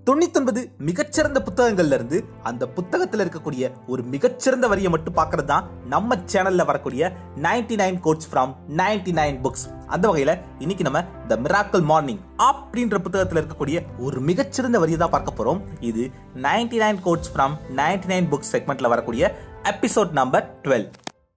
தொண்ணூத்தொன்பது மிகச்சிறந்த புத்தகங்கள்ல இருந்து அந்த புத்தகத்துல இருக்கக்கூடிய ஒரு மிகச்சிறந்த வரியை மட்டும் பார்க்கறது தான் நம்ம சேனல்ல வரக்கூடிய 99 nine quotes from 99 nine books அந்த வகையில இன்னைக்கு நம்ம த மிராக்கல் மார்னிங் அப்படின்ற புத்தகத்துல இருக்கக்கூடிய ஒரு மிகச்சிறந்த வரியை தான் பார்க்க போறோம் இது 99 nine quotes from 99 nine books செக்மெண்ட்ல வரக்கூடிய எபிசோட் நம்பர் டுவெல்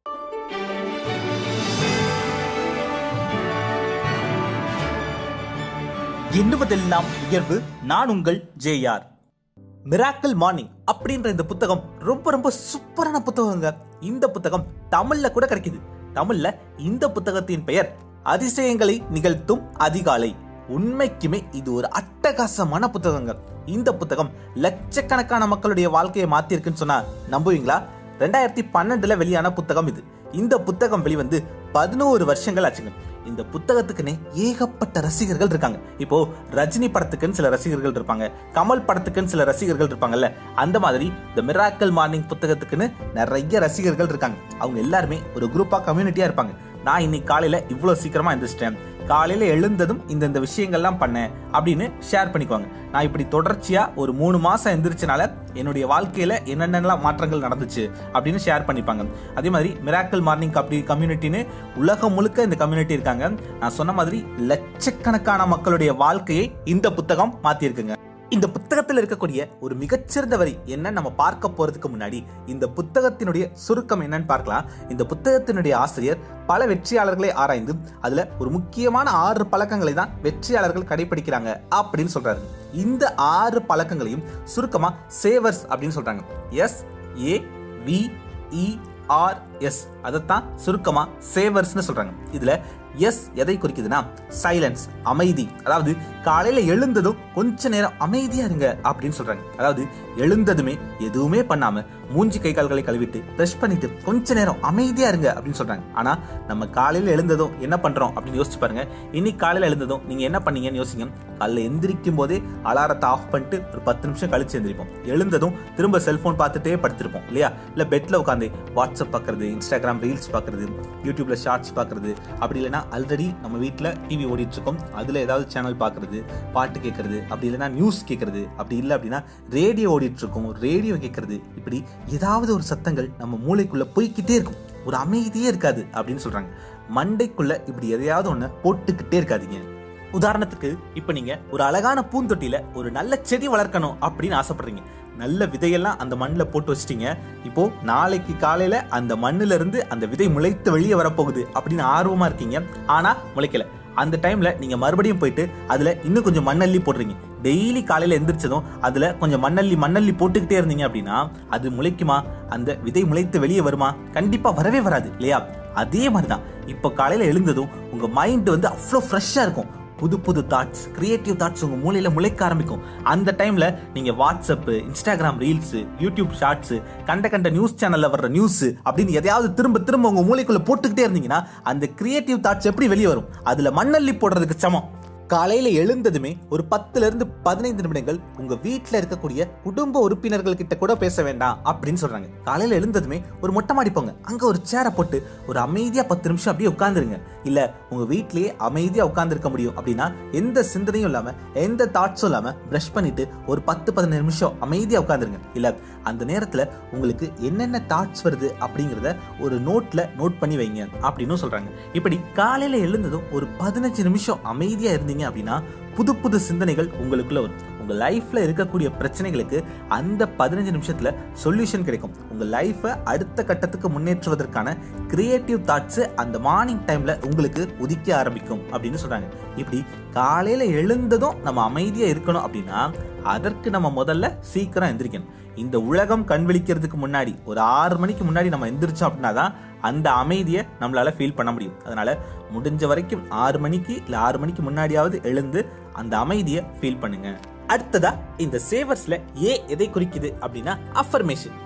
எண்ணுவதெல்லாம் உயர்வு நான் உங்கள் ஜேஆர் மிராக்கிள் மார்னிங் அப்படின்ற இந்த புத்தகம் ரொம்ப ரொம்ப சூப்பரான புத்தகங்க இந்த புத்தகம் தமிழ்ல கூட கிடைக்குது தமிழ்ல இந்த புத்தகத்தின் பெயர் அதிசயங்களை நிகழ்த்தும் அதிகாலை உண்மைக்குமே இது ஒரு அட்டகாசமான புத்தகங்க இந்த புத்தகம் லட்சக்கணக்கான மக்களுடைய வாழ்க்கையை மாத்திருக்குன்னு சொன்னா நம்புவீங்களா ரெண்டாயிரத்தி பன்னெண்டுல வெளியான புத்தகம் இது இந்த புத்தகம் வெளிவந்து பதினோரு வருஷங்கள் ஆச்சுங்க இந்த புத்தகத்துக்குன்னே ஏகப்பட்ட ரசிகர்கள் இருக்காங்க இப்போ ரஜினி படத்துக்குன்னு சில ரசிகர்கள் இருப்பாங்க கமல் படத்துக்குன்னு சில ரசிகர்கள் இருப்பாங்கல்ல அந்த மாதிரி இந்த மிராக்கல் மார்னிங் புத்தகத்துக்குன்னு நிறைய ரசிகர்கள் இருக்காங்க அவங்க எல்லாருமே ஒரு குரூப்பா கம்யூனிட்டியா இருப்பாங்க நான் இன்னைக்கு காலையில இவ்வளவு சீக்கிரமா எந்திரிச்சிட்டேன் காலையில எழுந்ததும் இந்த இந்த விஷயங்கள்லாம் பண்ணேன் அப்படின்னு ஷேர் பண்ணிக்குவாங்க நான் இப்படி தொடர்ச்சியா ஒரு மூணு மாசம் எந்திரிச்சனால என்னுடைய வாழ்க்கையில என்னென்னலாம் மாற்றங்கள் நடந்துச்சு அப்படின்னு ஷேர் பண்ணிப்பாங்க அதே மாதிரி மிராக்கல் மார்னிங் அப்படி கம்யூனிட்டின்னு உலகம் முழுக்க இந்த கம்யூனிட்டி இருக்காங்க நான் சொன்ன மாதிரி லட்சக்கணக்கான மக்களுடைய வாழ்க்கையை இந்த புத்தகம் மாத்திருக்குங்க இந்த புத்தகத்தில் இருக்கக்கூடிய ஒரு மிகச்சிறந்த வரி என்ன நம்ம பார்க்க போறதுக்கு முன்னாடி இந்த புத்தகத்தினுடைய சுருக்கம் என்னன்னு பார்க்கலாம் இந்த புத்தகத்தினுடைய ஆசிரியர் பல வெற்றியாளர்களை ஆராய்ந்து அதுல ஒரு முக்கியமான ஆறு பழக்கங்களை தான் வெற்றியாளர்கள் கடைபிடிக்கிறாங்க அப்படின்னு சொல்றாரு இந்த ஆறு பழக்கங்களையும் சுருக்கமா சேவர்ஸ் அப்படின்னு சொல்றாங்க S A V E R S அதைத்தான் சுருக்கமா சேவர்ஸ்னு சொல்றாங்க இதுல எஸ் எதை குறிக்குதுன்னா சைலன்ஸ் அமைதி அதாவது காலையில எழுந்ததும் கொஞ்ச நேரம் அமைதியா இருங்க அப்படின்னு சொல்றாங்க அதாவது எழுந்ததுமே எதுவுமே பண்ணாம மூஞ்சி கை கால்களை கழுவிட்டு ப்ரெஷ் பண்ணிட்டு கொஞ்ச நேரம் அமைதியா இருங்க அப்படின்னு சொல்றாங்க ஆனா நம்ம காலையில எழுந்ததும் என்ன பண்றோம் அப்படின்னு யோசிச்சு பாருங்க இன்னைக்கு காலையில எழுந்ததும் நீங்க என்ன பண்ணீங்கன்னு யோசிங்க காலைல எந்திரிக்கும் போதே அலாரத்தை ஆஃப் பண்ணிட்டு ஒரு பத்து நிமிஷம் கழிச்சு எந்திரிப்போம் எழுந்ததும் திரும்ப செல்போன் பார்த்துட்டே படுத்திருப்போம் இல்லையா இல்ல பெட்ல உட்காந்து வாட்ஸ்அப் பார்க்கறது இன்ஸ்டாகிராம் ரீல்ஸ் பார்க்கறது யூடியூப்ல ஷார்ட்ஸ் பார்க்கறது அப்படி இல்லைன்னா ஆல்ரெடி நம்ம வீட்டில் டிவி ஓடிட்டு இருக்கோம் அதுல ஏதாவது சேனல் பார்க்கறது பாட்டு கேட்கறது அப்படி இல்லைன்னா நியூஸ் கேட்கறது அப்படி இல்லை அப்படின்னா ரேடியோ ஓடிட்டு இருக்கோம் ரேடியோ கேட்கறது இப்படி ஏதாவது ஒரு சத்தங்கள் நம்ம மூளைக்குள்ள போய்க்கிட்டே இருக்கும் ஒரு அமைதியே இருக்காது அப்படின்னு சொல்றாங்க மண்டைக்குள்ள இப்படி எதையாவது ஒண்ணு போட்டுக்கிட்டே இருக்காதீங்க உதாரணத்துக்கு இப்ப நீங்க ஒரு அழகான பூந்தொட்டியில ஒரு நல்ல செடி வளர்க்கணும் அப்படின்னு ஆசைப்படுறீங்க நல்ல விதையெல்லாம் அந்த மண்ணில் போட்டு வச்சிட்டீங்க இப்போ நாளைக்கு காலையில அந்த மண்ணுல இருந்து அந்த விதை முளைத்து வெளியே வரப்போகுது அப்படின்னு ஆர்வமா இருக்கீங்க ஆனா முளைக்கல அந்த டைம்ல நீங்க மறுபடியும் போயிட்டு அதுல இன்னும் கொஞ்சம் மண்ணள்ளி போடுறீங்க டெய்லி காலையில எந்திரிச்சதும் அதுல கொஞ்சம் மண்ணள்ளி மண்ணள்ளி போட்டுக்கிட்டே இருந்தீங்க அப்படின்னா அது முளைக்குமா அந்த விதை முளைத்து வெளியே வருமா கண்டிப்பா வரவே வராது இல்லையா அதே மாதிரிதான் இப்போ காலையில எழுந்ததும் உங்க மைண்ட் வந்து அவ்வளோ ஃப்ரெஷ்ஷா இருக்கும் புது புது தாட்ஸ் கிரியேட்டிவ் தாட்ஸ் உங்க மூளையில முளைக்க ஆரம்பிக்கும் அந்த டைம்ல நீங்க WhatsApp Instagram reels YouTube shorts கண்ட கண்ட நியூஸ் சேனல்ல வர்ற நியூஸ் அப்படின்னு எதையாவது திரும்ப திரும்ப உங்க மூளைக்குள்ள போட்டுக்கிட்டே இருந்தீங்கன்னா அந்த கிரியேட்டிவ் தாட்ஸ் எப்படி வெளியே வரும் அதுல மண்ணள்ளி போடுறதுக்கு சமம் காலையில எழுந்ததுமே ஒரு பத்துல இருந்து பதினைந்து நிமிடங்கள் உங்க வீட்டுல இருக்கக்கூடிய குடும்ப உறுப்பினர்கள் கிட்ட கூட பேச வேண்டாம் அப்படின்னு சொல்றாங்க காலையில எழுந்ததுமே ஒரு மொட்டை மாடி போங்க அங்க ஒரு சேரை போட்டு ஒரு அமைதியா பத்து நிமிஷம் அப்படியே உட்காந்துருங்க இல்ல உங்க வீட்லயே அமைதியா உட்கார்ந்துருக்க முடியும் அப்படின்னா எந்த சிந்தனையும் இல்லாம எந்த தாட்ஸும் இல்லாம பிரஷ் பண்ணிட்டு ஒரு பத்து பதினஞ்சு நிமிஷம் அமைதியா உட்காந்துருங்க இல்ல அந்த நேரத்துல உங்களுக்கு என்னென்ன தாட்ஸ் வருது அப்படிங்கறத ஒரு நோட்ல நோட் பண்ணி வைங்க அப்படின்னு சொல்றாங்க இப்படி காலையில எழுந்ததும் ஒரு பதினஞ்சு நிமிஷம் அமைதியா இருந்தீங்க அப்படின்னா புது புது சிந்தனைகள் உங்களுக்குள்ள வரும் உங்க லைஃப்ல இருக்கக்கூடிய பிரச்சனைகளுக்கு அந்த பதினஞ்சு நிமிஷத்துல சொல்யூஷன் கிடைக்கும் உங்க லைஃபை அடுத்த கட்டத்துக்கு முன்னேற்றுவதற்கான கிரியேட்டிவ் தாட்ஸ் அந்த மார்னிங் டைம்ல உங்களுக்கு உதிக்க ஆரம்பிக்கும் அப்படின்னு சொல்றாங்க இப்படி காலையில எழுந்ததும் நம்ம அமைதியா இருக்கணும் அப்படின்னா அதற்கு நம்ம முதல்ல சீக்கிரம் எந்திரிக்கணும் இந்த உலகம் கண் விழிக்கிறதுக்கு முன்னாடி ஒரு ஆறு மணிக்கு முன்னாடி நம்ம எந்திரிச்சோம் அப்படின்னா தான் அந்த அமைதியை நம்மளால ஃபீல் பண்ண முடியும் அதனால முடிஞ்ச வரைக்கும் ஆறு மணிக்கு இல்ல ஆறு மணிக்கு முன்னாடியாவது எழுந்து அந்த அமைதியை ஃபீல் பண்ணுங்க அடுத்ததா இந்த சேவர்ஸ்ல ஏ எதை குறிக்குது அப்படின்னா அஃபர்மேஷன்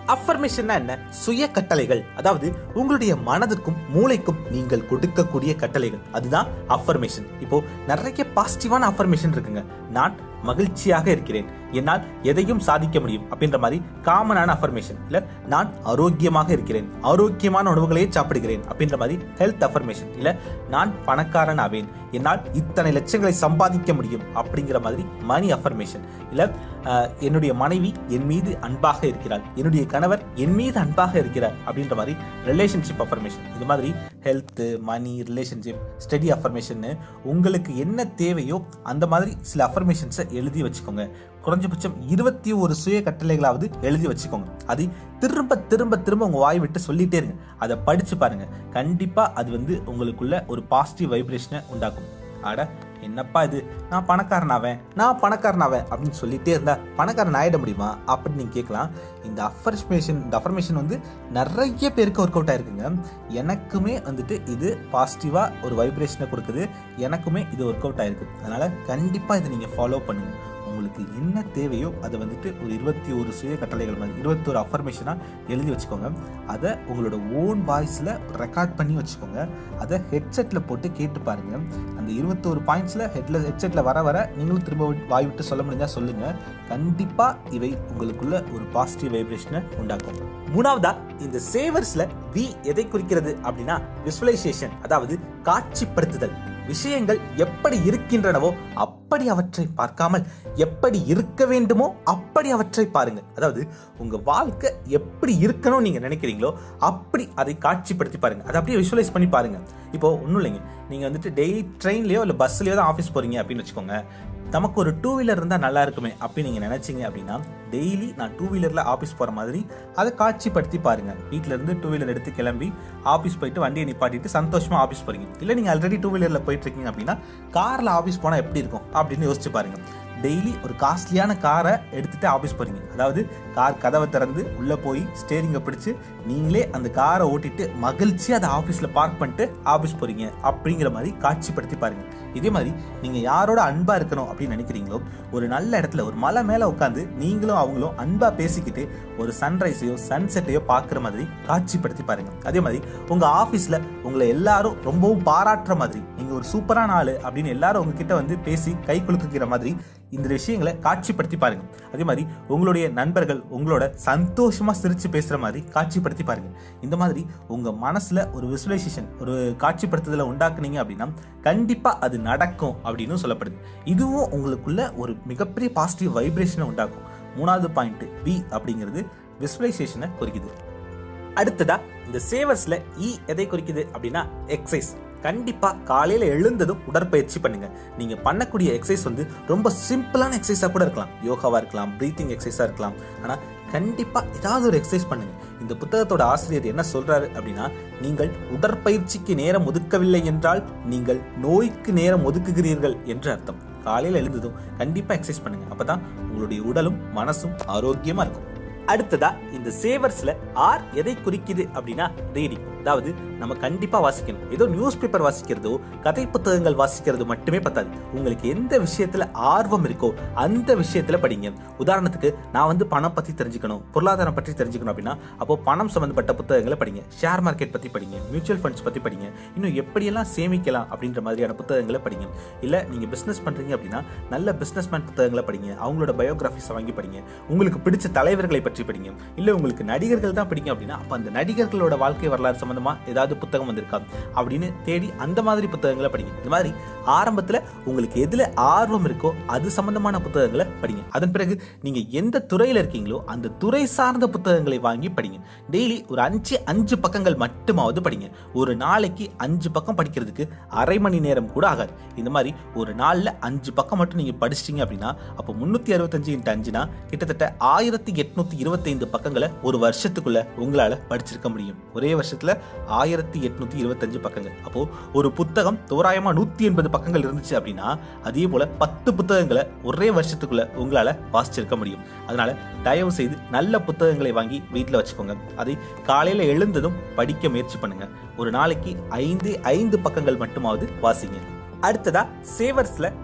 அஃபர்மேஷன்னா என்ன சுய கட்டளைகள் அதாவது உங்களுடைய மனதுக்கும் மூளைக்கும் நீங்கள் கொடுக்கக்கூடிய கட்டளைகள் அதுதான் அஃபர்மேஷன் இப்போ நிறைய பாசிட்டிவான அஃபர்மேஷன் இருக்குங்க நான் மகிழ்ச்சியாக இருக்கிறேன் என்னால் எதையும் சாதிக்க முடியும் அப்படின்ற மாதிரி காமனான அஃபர்மேஷன் இல்ல நான் ஆரோக்கியமாக இருக்கிறேன் ஆரோக்கியமான உணவுகளையே சாப்பிடுகிறேன் அப்படின்ற மாதிரி ஹெல்த் அஃபர்மேஷன் இல்ல நான் பணக்காரன் ஆவேன் என்னால் இத்தனை லட்சங்களை சம்பாதிக்க முடியும் அப்படிங்கிற மாதிரி மணி அஃபர்மேஷன் இல்ல அஹ், என்னுடைய மனைவி என் மீது அன்பாக இருக்கிறாள் என்னுடைய கணவர் என் மீது அன்பாக இருக்கிறார் அப்படின்ற மாதிரி ரிலேஷன்ஷிப் அஃபர்மேஷன் இது மாதிரி health money relationship study affirmation உங்களுக்கு என்ன தேவையோ அந்த மாதிரி சில அஃபர்மேஷன்ஸை எழுதி வச்சுக்கோங்க குறைஞ்சபட்சம் இருபத்தி ஒரு சுய கட்டளைகளாவது எழுதி வச்சுக்கோங்க அதை திரும்ப திரும்ப திரும்ப உங்க வாய் விட்டு சொல்லிட்டே இருங்க அதை படிச்சு பாருங்க கண்டிப்பா அது வந்து உங்களுக்குள்ள ஒரு பாசிட்டிவ் வைப்ரேஷனை உண்டாக்கும் அட என்னப்பா இது நான் பணக்காரனாவேன் நான் பணக்காரனாவேன் அப்படின்னு சொல்லிட்டே இருந்தா பணக்காரன் ஆயிட முடியுமா அப்படின்னு நீங்க கேட்கலாம் இந்த அஃபர்மேஷன் இந்த அஃபர்மேஷன் வந்து நிறைய பேருக்கு ஒர்க் அவுட் ஆயிருக்குங்க எனக்குமே வந்துட்டு இது பாசிட்டிவா ஒரு வைப்ரேஷனை கொடுக்குது எனக்குமே இது ஒர்க் அவுட் ஆயிருக்கு அதனால கண்டிப்பா இதை நீங்க ஃபாலோ பண்ணுங்க உங்களுக்கு என்ன தேவையோ அதை வந்துட்டு ஒரு இருபத்தி ஒரு சுய கட்டளைகள் மாதிரி இருபத்தி ஒரு அஃபர்மேஷனாக எழுதி வச்சுக்கோங்க அதை உங்களோட ஓன் வாய்ஸில் ரெக்கார்ட் பண்ணி வச்சுக்கோங்க அதை ஹெட்செட்டில் போட்டு கேட்டு பாருங்க அந்த இருபத்தோரு பாயிண்ட்ஸில் ஹெட்ல ஹெட்செட்டில் வர வர நீங்களும் திரும்ப விட்டு- வாய் விட்டு சொல்ல முடிஞ்சால் சொல்லுங்கள் கண்டிப்பாக இவை உங்களுக்குள்ள ஒரு பாசிட்டிவ் வைப்ரேஷனை உண்டாக்கும் மூணாவதா இந்த சேவர்ஸ்ல வி எதை குறிக்கிறது அப்படின்னா விசுவலைசேஷன் அதாவது காட்சிப்படுத்துதல் விஷயங்கள் எப்படி இருக்கின்றனவோ அப்படி அவற்றை பார்க்காமல் எப்படி இருக்க வேண்டுமோ அப்படி அவற்றை பாருங்க அதாவது உங்க வாழ்க்கை எப்படி இருக்கணும் நீங்க நினைக்கிறீங்களோ அப்படி அதை காட்சிப்படுத்தி பாருங்க அதை அப்படியே விஷுவலைஸ் பண்ணி பாருங்க இப்போ ஒன்றும் இல்லைங்க நீங்க வந்துட்டு டெய்லி ட்ரெயின்லயோ இல்லை பஸ்லயோ தான் ஆஃபீஸ் போறீங்க அப்படின்னு வச்சுக்கோங்க நமக்கு ஒரு டூ வீலர் இருந்தால் நல்லா இருக்குமே அப்படின்னு நீங்கள் நினச்சிங்க அப்படின்னா டெய்லி நான் டூ வீலரில் ஆஃபீஸ் போகிற மாதிரி அதை காட்சிப்படுத்தி பாருங்கள் வீட்டில் இருந்து டூ வீலர் எடுத்து கிளம்பி ஆஃபீஸ் போயிட்டு வண்டியை நிப்பாட்டிட்டு சந்தோஷமாக ஆஃபீஸ் போகிறீங்க இல்லை நீங்கள் ஆல்ரெடி டூ வீலரில் போயிட்டு இருக்கீங்க அப்படின்னா காரில் ஆஃபீஸ் போனால் எப்படி இருக்கும் அப்படின்னு யோசிச்சு பாருங்க டெய்லி ஒரு காஸ்ட்லியான காரை எடுத்துட்டு ஆஃபீஸ் போறீங்க அதாவது கார் கதவை திறந்து உள்ளே போய் ஸ்டேரிங்கை பிடிச்சு நீங்களே அந்த காரை ஓட்டிட்டு மகிழ்ச்சியாக அதை ஆஃபீஸில் பார்க் பண்ணிட்டு ஆஃபீஸ் போறீங்க அப்படிங்கிற மாதிரி காட்சிப்படுத்தி பாருங்க இதே மாதிரி நீங்க யாரோட அன்பா இருக்கணும் அப்படின்னு நினைக்கிறீங்களோ ஒரு நல்ல இடத்துல ஒரு மலை மேல உட்காந்து நீங்களும் அவங்களும் அன்பா பேசிக்கிட்டு ஒரு சன்ரைஸையோ சன்செட்டையோ பார்க்குற மாதிரி காட்சிப்படுத்தி பாருங்க அதே மாதிரி உங்க ஆஃபீஸ்ல உங்களை எல்லாரும் ரொம்பவும் பாராட்டுற மாதிரி நீங்க ஒரு சூப்பரான ஆளு அப்படின்னு எல்லாரும் உங்ககிட்ட வந்து பேசி கை குலுக்குகிற மாதிரி இந்த விஷயங்களை காட்சிப்படுத்தி பாருங்க அதே மாதிரி உங்களுடைய நண்பர்கள் உங்களோட சந்தோஷமா சிரிச்சு பேசுற மாதிரி காட்சிப்படுத்தி பாருங்க இந்த மாதிரி உங்க மனசுல ஒரு விசுவலைசேஷன் ஒரு காட்சிப்படுத்துதலை உண்டாக்குனீங்க அப்படின்னா கண்டிப்பா அது நடக்கும் அப்படின்னு சொல்லப்படுது இதுவும் உங்களுக்குள்ள ஒரு மிகப்பெரிய பாசிட்டிவ் வைப்ரேஷனை உண்டாக்கும் மூணாவது பாயிண்ட் வி அப்படிங்கிறது விசுவலைசேஷனை குறிக்குது அடுத்ததா இந்த சேவர்ஸ்ல இ எதை குறிக்குது அப்படின்னா எக்ஸசைஸ் கண்டிப்பா காலையில எழுந்ததும் உடற்பயிற்சி பண்ணுங்க நீங்க பண்ணக்கூடிய எக்ஸசைஸ் வந்து ரொம்ப சிம்பிளான எக்ஸசைஸா கூட இருக்கலாம் யோகாவா இருக்கலாம் பிரீத்திங் எக்ஸசைஸா இருக்கலாம் ஆனா கண்டிப்பா ஏதாவது ஒரு எக்ஸசைஸ் பண்ணுங்க இந்த புத்தகத்தோட ஆசிரியர் என்ன சொல்றாரு அப்படின்னா நீங்கள் உடற்பயிற்சிக்கு நேரம் ஒதுக்கவில்லை என்றால் நீங்கள் நோய்க்கு நேரம் ஒதுக்குகிறீர்கள் என்று அர்த்தம் காலையில எழுந்ததும் கண்டிப்பா எக்ஸசைஸ் பண்ணுங்க அப்பதான் உங்களுடைய உடலும் மனசும் ஆரோக்கியமா இருக்கும் அடுத்ததா இந்த சேவர்ஸ்ல ஆர் எதை குறிக்குது அப்படின்னா ரீடிங் அதாவது நம்ம கண்டிப்பா வாசிக்கணும் ஏதோ நியூஸ் பேப்பர் வாசிக்கிறதோ கதை புத்தகங்கள் வாசிக்கிறது மட்டுமே பத்தாது உங்களுக்கு எந்த விஷயத்துல ஆர்வம் இருக்கோ அந்த விஷயத்துல படிங்க உதாரணத்துக்கு நான் வந்து பணம் பத்தி தெரிஞ்சுக்கணும் பொருளாதாரம் பற்றி தெரிஞ்சுக்கணும் அப்படின்னா அப்போ பணம் சம்பந்தப்பட்ட புத்தகங்களை படிங்க ஷேர் மார்க்கெட் பத்தி படிங்க மியூச்சுவல் ஃபண்ட்ஸ் பத்தி படிங்க இன்னும் எப்படியெல்லாம் சேமிக்கலாம் அப்படின்ற மாதிரியான புத்தகங்களை படிங்க இல்ல நீங்க பிசினஸ் பண்றீங்க அப்படின்னா நல்ல பிசினஸ் மேன் புத்தகங்களை படிங்க அவங்களோட பயோகிராஃபிஸை வாங்கி படிங்க உங்களுக்கு பிடிச்ச தலைவர்களை பற்றி படிங்க இல்ல உங்களுக்கு நடிகர்கள் தான் பிடிக்கும் அப்படின்னா அப்ப அந்த நடிகர்களோட வாழ்க்கை வரலாறு சம்பந்தமா ஏதாவது புத்தகம் வந்திருக்கா அப்படின்னு தேடி அந்த மாதிரி புத்தகங்களை படிங்க இந்த மாதிரி ஆரம்பத்துல உங்களுக்கு எதுல ஆர்வம் இருக்கோ அது சம்பந்தமான புத்தகங்களை படிங்க அதன் பிறகு நீங்க எந்த துறையில இருக்கீங்களோ அந்த துறை சார்ந்த புத்தகங்களை வாங்கி படிங்க டெய்லி ஒரு அஞ்சு அஞ்சு பக்கங்கள் மட்டுமாவது படிங்க ஒரு நாளைக்கு அஞ்சு பக்கம் படிக்கிறதுக்கு அரை மணி நேரம் கூட ஆகாது இந்த மாதிரி ஒரு நாள்ல அஞ்சு பக்கம் மட்டும் நீங்க படிச்சிட்டீங்க அப்படின்னா அப்போ முன்னூத்தி அறுபத்தஞ்சு இன்ட்டு அஞ்சுனா கிட்டத்தட்ட ஆயிரத்தி எட்நூத்தி இருபத்தைந்து பக்கங்களை ஒரு வருஷத்துக்குள்ள உங்களால படிச்சிருக்க முடியும் ஒரே வருஷத்துல ஆயிரத்தி எட்நூத்தி இருபத்தஞ்சு பக்கங்கள் அப்போ ஒரு புத்தகம் தோராயமா நூத்தி எண்பது பக்கங்கள் இருந்துச்சு அப்படின்னா அதே போல பத்து புத்தகங்களை ஒரே வருஷத்துக்குள்ள உங்களால வாசிச்சிருக்க முடியும் அதனால தயவு செய்து நல்ல புத்தகங்களை வாங்கி வீட்டில் வச்சுக்கோங்க அதை காலையில எழுந்ததும் படிக்க முயற்சி பண்ணுங்க ஒரு நாளைக்கு ஐந்து ஐந்து பக்கங்கள் மட்டுமாவது வாசிங்க அடுத்ததா சேவர்ஸ்ல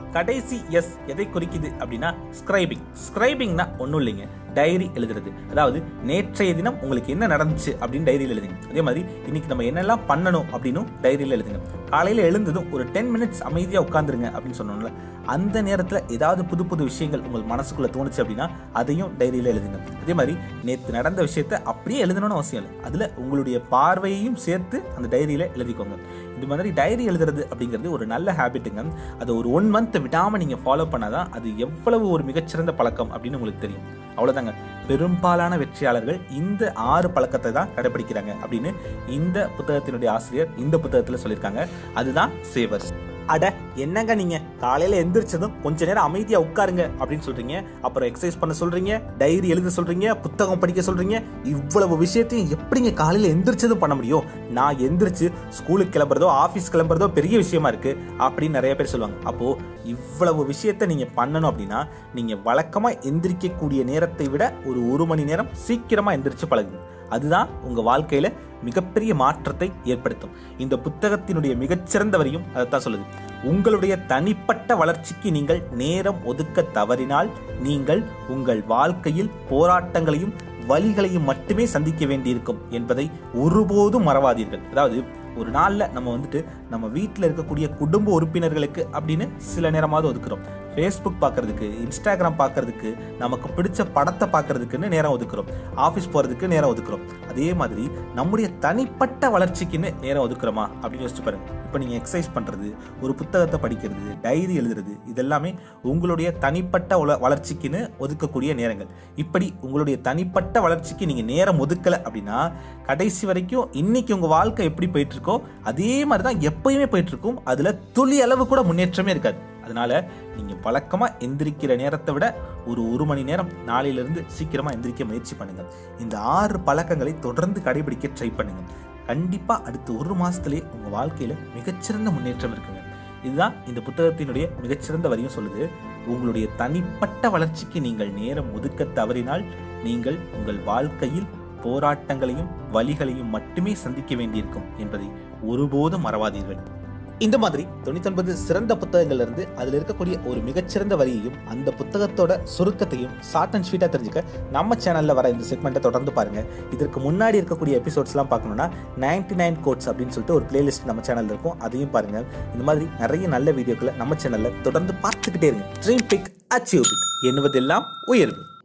கடைசி எஸ் எதை குறிக்குது அப்படின்னா ஸ்கிரைபிங் ஸ்கிரைபிங்னா ஒன்றும் இல்லைங்க டைரி எழுதுறது அதாவது நேற்றைய தினம் உங்களுக்கு என்ன நடந்துச்சு அப்படின்னு டைரியில் எழுதுங்க அதே மாதிரி இன்னைக்கு நம்ம என்னெல்லாம் பண்ணணும் அப்படின்னு டைரியில் எழுதுங்க காலையில் எழுந்ததும் ஒரு டென் மினிட்ஸ் அமைதியாக உட்காந்துருங்க அப்படின்னு சொன்னோம்ல அந்த நேரத்தில் ஏதாவது புது புது விஷயங்கள் உங்கள் மனசுக்குள்ள தோணுச்சு அப்படின்னா அதையும் டைரியில் எழுதுங்க அதே மாதிரி நேற்று நடந்த விஷயத்த அப்படியே எழுதணும்னு அவசியம் இல்லை அதில் உங்களுடைய பார்வையையும் சேர்த்து அந்த டைரியில் எழுதிக்கோங்க இது மாதிரி டைரி எழுதுறது அப்படிங்கிறது ஒரு நல்ல ஹேபிட்டுங்க அதை ஒரு ஒன் மந்த் விடாமல் நீங்கள் ஃபாலோ பண்ணாதான் அது எவ்வளவு ஒரு மிகச்சிறந்த பழக்கம் அப்படின்னு உங்களுக்கு தெரியும் அவ்வளோதாங்க பெரும்பாலான வெற்றியாளர்கள் இந்த ஆறு பழக்கத்தை தான் கடைபிடிக்கிறாங்க அப்படின்னு இந்த புத்தகத்தினுடைய ஆசிரியர் இந்த புத்தகத்தில் சொல்லியிருக்காங்க அதுதான் சேவர்ஸ் அட என்னங்க நீங்க காலையில எந்திரிச்சதும் கொஞ்ச நேரம் அமைதியா உட்காருங்க அப்படின்னு சொல்றீங்க அப்புறம் எக்ஸசைஸ் பண்ண சொல்றீங்க டைரி எழுத சொல்றீங்க புத்தகம் படிக்க சொல்றீங்க இவ்வளவு விஷயத்தையும் எப்படிங்க காலையில எந்திரிச்சதும் பண்ண முடியும் நான் எந்திரிச்சு ஸ்கூலுக்கு கிளம்புறதோ ஆஃபீஸ் கிளம்புறதோ பெரிய விஷயமா இருக்கு அப்படின்னு நிறைய பேர் சொல்லுவாங்க அப்போ இவ்வளவு விஷயத்த நீங்க பண்ணணும் அப்படின்னா நீங்க வழக்கமா எந்திரிக்கக்கூடிய நேரத்தை விட ஒரு ஒரு மணி நேரம் சீக்கிரமா எந்திரிச்சு பழகுங்க அதுதான் உங்க வாழ்க்கையில மிகப்பெரிய மாற்றத்தை ஏற்படுத்தும் இந்த புத்தகத்தினுடைய மிகச்சிறந்த வரியும் அதைத்தான் சொல்லுது உங்களுடைய தனிப்பட்ட வளர்ச்சிக்கு நீங்கள் நேரம் ஒதுக்க தவறினால் நீங்கள் உங்கள் வாழ்க்கையில் போராட்டங்களையும் வழிகளையும் மட்டுமே சந்திக்க வேண்டியிருக்கும் என்பதை ஒருபோதும் மறவாதீர்கள் அதாவது ஒரு நாளில் நம்ம வந்துட்டு நம்ம வீட்டில் இருக்கக்கூடிய குடும்ப உறுப்பினர்களுக்கு அப்படின்னு சில நேரமாவது ஒதுக்குறோம் ஃபேஸ்புக் பார்க்கறதுக்கு இன்ஸ்டாகிராம் பார்க்கறதுக்கு நமக்கு பிடிச்ச படத்தை பார்க்கறதுக்குன்னு நேரம் ஒதுக்குறோம் ஆஃபீஸ் போகிறதுக்கு நேரம் ஒதுக்குறோம் அதே மாதிரி நம்முடைய தனிப்பட்ட வளர்ச்சிக்குன்னு நேரம் ஒதுக்குறோமா அப்படின்னு யோசிச்சு பாருங்க இப்போ நீங்கள் எக்ஸசைஸ் பண்ணுறது ஒரு புத்தகத்தை படிக்கிறது டைரி எழுதுறது இதெல்லாமே உங்களுடைய தனிப்பட்ட உல- வளர்ச்சிக்குன்னு ஒதுக்கக்கூடிய நேரங்கள் இப்படி உங்களுடைய தனிப்பட்ட வளர்ச்சிக்கு நீங்கள் நேரம் ஒதுக்கலை அப்படின்னா கடைசி வரைக்கும் இன்னைக்கு உங்கள் வாழ்க்கை எப்படி போயிட்டு இருக்கோ அதே மாதிரி தான் எப்பயுமே போயிட்டு இருக்கும் அதில் துளி அளவு கூட முன்னேற்றமே இருக்காது அதனால நீங்க வழக்கமா எந்திரிக்கிற நேரத்தை விட ஒரு ஒரு மணி நேரம் நாளையிலிருந்து சீக்கிரமா எந்திரிக்க முயற்சி பண்ணுங்க இந்த ஆறு பழக்கங்களை தொடர்ந்து கடைபிடிக்க ட்ரை பண்ணுங்க கண்டிப்பா அடுத்த ஒரு மாசத்திலே உங்க வாழ்க்கையில மிகச்சிறந்த முன்னேற்றம் இருக்குங்க இதுதான் இந்த புத்தகத்தினுடைய மிகச்சிறந்த வரியும் சொல்லுது உங்களுடைய தனிப்பட்ட வளர்ச்சிக்கு நீங்கள் நேரம் ஒதுக்க தவறினால் நீங்கள் உங்கள் வாழ்க்கையில் போராட்டங்களையும் வழிகளையும் மட்டுமே சந்திக்க வேண்டியிருக்கும் என்பதை ஒருபோதும் மறவாதீர்கள் இந்த மாதிரி தொண்ணூத்தொன்பது சிறந்த புத்தகங்கள்ல இருந்து அதில் இருக்கக்கூடிய ஒரு மிகச்சிறந்த வரியையும் அந்த புத்தகத்தோட சுருக்கத்தையும் ஷார்ட் அண்ட் ஸ்வீட்டாக தெரிஞ்சுக்க நம்ம சேனலில் வர இந்த செக்மெண்ட்டை தொடர்ந்து பாருங்க இதற்கு முன்னாடி இருக்கக்கூடிய எபிசோட்ஸ்லாம் பார்க்கணும்னா 99 நைன் கோட்ஸ் அப்படின்னு சொல்லிட்டு ஒரு பிளேலிஸ்ட் நம்ம சேனலில் இருக்கும் அதையும் பாருங்க இந்த மாதிரி நிறைய நல்ல வீடியோக்களை நம்ம சேனலில் தொடர்ந்து பார்த்துக்கிட்டே இருங்க ட்ரீம் பிக் அச்சீவ் பிக் எண்ணுவதெல்லாம் உயர்வு